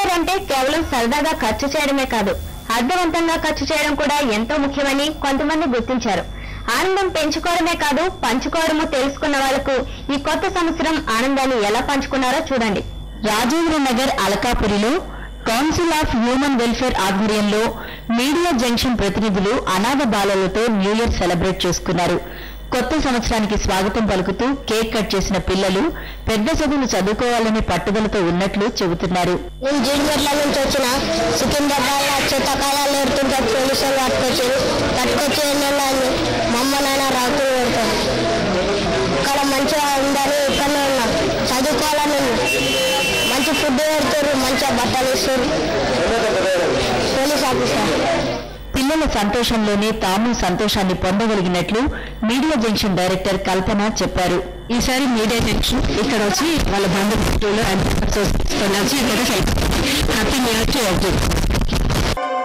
Year అంటే కేవలం సరదాగా ఖర్చు చేయడమే కాదు అర్థవంతంగా ఖర్చు చేయడం కూడా ఎంతో ముఖ్యమని కొంతమంది గుర్తించారు ఆనందం పెంచుకోవడమే కాదు పంచుకోవడము తెలుసుకున్న వాళ్లకు ఈ కొత్త సంవత్సరం ఆనందాన్ని ఎలా పంచుకున్నారో చూడండి రాజేంద్ర నగర్ అలకాపురిలో కౌన్సిల్ ఆఫ్ హ్యూమన్ వెల్ఫేర్ ఆధ్వర్యంలో మీడియా జంక్షన్ ప్రతినిధులు అనాథ బాలలతో న్యూ ఇయర్ సెలబ్రేట్ చేసుకున్నారు కొత్త సంవత్సరానికి స్వాగతం పలుకుతూ కేక్ కట్ చేసిన పిల్లలు పెద్ద చదువులు చదువుకోవాలని పట్టుదలతో ఉన్నట్లు చెబుతున్నారు నేను జీడిమెట్ల నుంచి వచ్చిన సికింద్రాబాద్ చెత్తకాలాలు ఎడుతుంటే పోలీసులు పట్టుకొచ్చారు పట్టుకొచ్చి ఏంటంటే మా అమ్మ నాన్న రాకులు పెడతారు ఇక్కడ మంచిగా ఉందని ఇక్కడనే ఉన్నాం చదువుకోవాలని ఉంది. మంచి ఫుడ్ పెడతారు మంచిగా బట్టలు ఇస్తారు పోలీస్ ఆఫీసర్ పిల్లల సంతోషంలోనే తాము సంతోషాన్ని పొందగలిగినట్లు మీడియా జంక్షన్ డైరెక్టర్ కల్పన చెప్పారు ఈసారి మీడియా జంక్షన్ ఇక్కడ వచ్చి వాళ్ళ బంధుమిత్రులు అండ్ వచ్చి ఇక్కడ హ్యాపీ న్యూ ఇయర్ టు